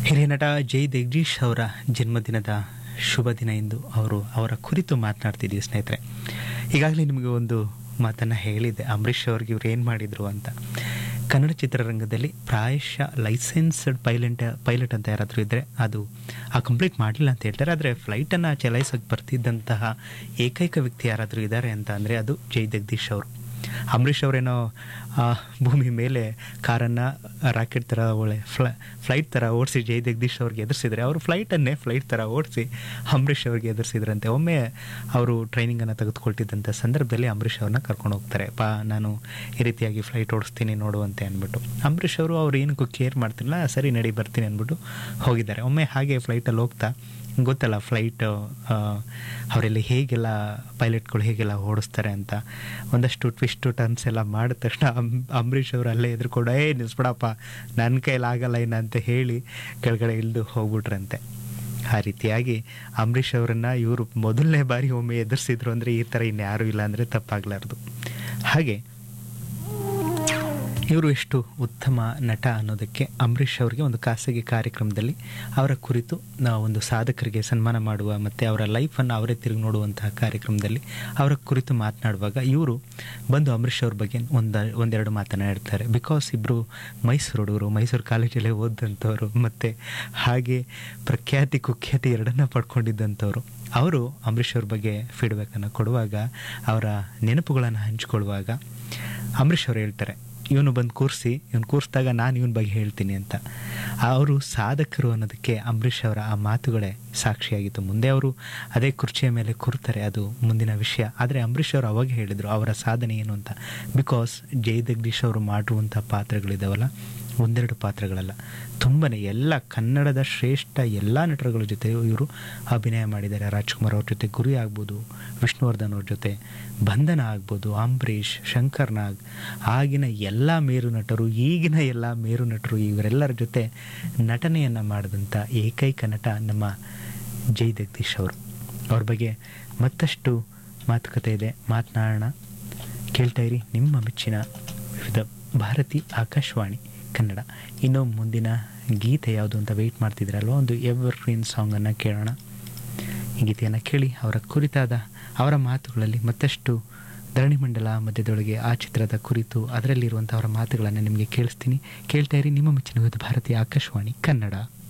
ಹಿರಿಯ ನಟ ಜೈ ಜಗದೀಶ್ ಅವರ ಜನ್ಮದಿನದ ಶುಭ ದಿನ ಎಂದು ಅವರು ಅವರ ಕುರಿತು ಮಾತನಾಡ್ತಿದ್ದೀವಿ ಸ್ನೇಹಿತರೆ ಈಗಾಗಲೇ ನಿಮಗೆ ಒಂದು ಮಾತನ್ನು ಹೇಳಿದ್ದೆ ಅಂಬರೀಷ್ ಅವ್ರಿಗೆ ಇವ್ರು ಏನು ಮಾಡಿದರು ಅಂತ ಕನ್ನಡ ಚಿತ್ರರಂಗದಲ್ಲಿ ಪ್ರಾಯಶಃ ಲೈಸೆನ್ಸ್ಡ್ ಪೈಲಟ್ ಪೈಲಟ್ ಅಂತ ಯಾರಾದರೂ ಇದ್ದರೆ ಅದು ಆ ಕಂಪ್ಲೀಟ್ ಮಾಡಲಿಲ್ಲ ಅಂತ ಹೇಳ್ತಾರೆ ಆದರೆ ಫ್ಲೈಟನ್ನು ಚಲಾಯಿಸೋಕೆ ಬರ್ತಿದ್ದಂತಹ ಏಕೈಕ ವ್ಯಕ್ತಿ ಯಾರಾದರೂ ಇದ್ದಾರೆ ಅಂತ ಅಂದರೆ ಅದು ಜೈ ಜಗದೀಶ್ ಅವರು ಅಂಬರೀಷ್ ಅವರೇನೋ ಆ, ಭೂಮಿ ಮೇಲೆ ಕಾರನ್ನು ರಾಕೆಟ್ ಥರ ಒಳ್ಳೆ ಫ್ಲ ಫ್ಲೈಟ್ ಥರ ಓಡಿಸಿ ಜೈ ಜಗದೀಶ್ ಅವ್ರಿಗೆ ಎದುರಿಸಿದ್ರೆ ಅವರು ಫ್ಲೈಟನ್ನೇ ಫ್ಲೈಟ್ ಥರ ಓಡಿಸಿ ಅಂಬರೀಷ್ ಅವ್ರಿಗೆ ಎದುರಿಸಿದ್ರಂತೆ ಒಮ್ಮೆ ಅವರು ಟ್ರೈನಿಂಗನ್ನು ತೆಗೆದುಕೊಳ್ತಿದ್ದಂಥ ಸಂದರ್ಭದಲ್ಲಿ ಅಂಬರೀಷ್ ಅವ್ರನ್ನ ಕರ್ಕೊಂಡು ಹೋಗ್ತಾರೆ ಪಾ ನಾನು ಈ ರೀತಿಯಾಗಿ ಫ್ಲೈಟ್ ಓಡಿಸ್ತೀನಿ ನೋಡುವಂತೆ ಅಂದ್ಬಿಟ್ಟು ಅಂಬರೀಷ್ ಅವರು ಅವ್ರು ಏನಕ್ಕೂ ಕೇರ್ ಮಾಡ್ತಿಲ್ಲ ಸರಿ ನಡಿ ಬರ್ತೀನಿ ಅಂದ್ಬಿಟ್ಟು ಹೋಗಿದ್ದಾರೆ ಒಮ್ಮೆ ಹಾಗೆ ಫ್ಲೈಟಲ್ಲಿ ಹೋಗ್ತಾ ಗೊತ್ತಲ್ಲ ಫ್ಲೈಟ್ ಅವರೆಲ್ಲ ಹೇಗೆಲ್ಲ ಪೈಲಟ್ಗಳು ಹೇಗೆಲ್ಲ ಓಡಿಸ್ತಾರೆ ಅಂತ ಒಂದಷ್ಟು ಟ್ವಿಸ್ಟು ಟರ್ನ್ಸ್ ಎಲ್ಲ ಮಾಡಿದ ತಕ್ಷಣ ಅಂ ಅಂಬರೀಷ್ ಅವರು ಅಲ್ಲೇ ಎದ್ರುಕೊಂಡು ಏ ನಿಲ್ಸ್ಬಿಡಪ್ಪ ನನ್ನ ಕೈಯಲ್ಲಿ ಆಗಲ್ಲ ಇನ್ನು ಅಂತ ಹೇಳಿ ಕೆಳಗಡೆ ಇಳಿದು ಹೋಗ್ಬಿಟ್ರಂತೆ ಆ ರೀತಿಯಾಗಿ ಅಂಬರೀಷ್ ಅವರನ್ನು ಇವರು ಮೊದಲನೇ ಬಾರಿ ಒಮ್ಮೆ ಎದುರಿಸಿದ್ರು ಅಂದರೆ ಈ ಥರ ಇನ್ಯಾರೂ ಇಲ್ಲ ಅಂದರೆ ತಪ್ಪಾಗಲಾರ್ದು ಹಾಗೆ ಇವರು ಎಷ್ಟು ಉತ್ತಮ ನಟ ಅನ್ನೋದಕ್ಕೆ ಅಂಬರೀಷ್ ಅವರಿಗೆ ಒಂದು ಖಾಸಗಿ ಕಾರ್ಯಕ್ರಮದಲ್ಲಿ ಅವರ ಕುರಿತು ನಾವು ಒಂದು ಸಾಧಕರಿಗೆ ಸನ್ಮಾನ ಮಾಡುವ ಮತ್ತು ಅವರ ಲೈಫನ್ನು ಅವರೇ ತಿರುಗಿ ನೋಡುವಂತಹ ಕಾರ್ಯಕ್ರಮದಲ್ಲಿ ಅವರ ಕುರಿತು ಮಾತನಾಡುವಾಗ ಇವರು ಬಂದು ಅಂಬರೀಷ್ ಅವ್ರ ಬಗ್ಗೆ ಒಂದು ಒಂದೆರಡು ಮಾತನಾಡ್ತಾರೆ ಬಿಕಾಸ್ ಇಬ್ಬರು ಮೈಸೂರು ಹುಡುಗರು ಮೈಸೂರು ಕಾಲೇಜಲ್ಲೇ ಓದಂಥವ್ರು ಮತ್ತು ಹಾಗೆ ಪ್ರಖ್ಯಾತಿ ಕುಖ್ಯಾತಿ ಎರಡನ್ನ ಪಡ್ಕೊಂಡಿದ್ದಂಥವ್ರು ಅವರು ಅಂಬರೀಷ್ ಅವ್ರ ಬಗ್ಗೆ ಫೀಡ್ಬ್ಯಾಕನ್ನು ಕೊಡುವಾಗ ಅವರ ನೆನಪುಗಳನ್ನು ಹಂಚಿಕೊಳ್ಳುವಾಗ ಅಂಬರೀಷ್ ಅವರು ಹೇಳ್ತಾರೆ ಇವನು ಬಂದು ಕೂರಿಸಿ ಇವನು ಕೂರಿಸಿದಾಗ ನಾನು ಇವನ ಬಗ್ಗೆ ಹೇಳ್ತೀನಿ ಅಂತ ಅವರು ಸಾಧಕರು ಅನ್ನೋದಕ್ಕೆ ಅಂಬರೀಷ್ ಅವರ ಆ ಮಾತುಗಳೇ ಸಾಕ್ಷಿಯಾಗಿತ್ತು ಮುಂದೆ ಅವರು ಅದೇ ಕುರ್ಚಿಯ ಮೇಲೆ ಕೂರ್ತಾರೆ ಅದು ಮುಂದಿನ ವಿಷಯ ಆದರೆ ಅಂಬರೀಷ್ ಅವರು ಅವಾಗ ಹೇಳಿದರು ಅವರ ಸಾಧನೆ ಏನು ಅಂತ ಬಿಕಾಸ್ ಜೈ ಜಗದೀಶ್ ಅವರು ಮಾಡಿರುವಂಥ ಪಾತ್ರಗಳಿದಾವಲ್ಲ ಒಂದೆರಡು ಪಾತ್ರಗಳಲ್ಲ ತುಂಬನೇ ಎಲ್ಲ ಕನ್ನಡದ ಶ್ರೇಷ್ಠ ಎಲ್ಲ ನಟರುಗಳ ಜೊತೆ ಇವರು ಅಭಿನಯ ಮಾಡಿದ್ದಾರೆ ರಾಜ್ಕುಮಾರ್ ಅವ್ರ ಜೊತೆ ಗುರಿ ಆಗ್ಬೋದು ವಿಷ್ಣುವರ್ಧನ್ ಅವ್ರ ಜೊತೆ ಬಂಧನ ಆಗ್ಬೋದು ಅಂಬರೀಷ್ ಶಂಕರ್ ನಾಗ್ ಆಗಿನ ಎಲ್ಲ ಮೇರು ನಟರು ಈಗಿನ ಎಲ್ಲ ಮೇರು ನಟರು ಇವರೆಲ್ಲರ ಜೊತೆ ನಟನೆಯನ್ನು ಮಾಡಿದಂಥ ಏಕೈಕ ನಟ ನಮ್ಮ ಜೈ ಜಗದೀಶ್ ಅವರು ಅವ್ರ ಬಗ್ಗೆ ಮತ್ತಷ್ಟು ಮಾತುಕತೆ ಇದೆ ಮಾತನಾಡೋಣ ಕೇಳ್ತಾ ಇರಿ ನಿಮ್ಮ ಮೆಚ್ಚಿನ ವಿವಿಧ ಭಾರತಿ ಆಕಾಶವಾಣಿ ಕನ್ನಡ ಇನ್ನು ಮುಂದಿನ ಗೀತೆ ಯಾವುದು ಅಂತ ವೆಯ್ಟ್ ಮಾಡ್ತಿದ್ದೀರಲ್ವ ಒಂದು ಎವರ್ ಗ್ರೀನ್ ಸಾಂಗನ್ನು ಕೇಳೋಣ ಈ ಗೀತೆಯನ್ನು ಕೇಳಿ ಅವರ ಕುರಿತಾದ ಅವರ ಮಾತುಗಳಲ್ಲಿ ಮತ್ತಷ್ಟು ಧರಣಿ ಮಂಡಲ ಮಧ್ಯದೊಳಗೆ ಆ ಚಿತ್ರದ ಕುರಿತು ಅದರಲ್ಲಿರುವಂಥ ಅವರ ಮಾತುಗಳನ್ನು ನಿಮಗೆ ಕೇಳಿಸ್ತೀನಿ ಕೇಳ್ತಾ ಇರಿ ನಿಮ್ಮ ಮೆಚ್ಚಿನ ವಿವಿಧ ಭಾರತೀಯ ಆಕಾಶವಾಣಿ ಕನ್ನಡ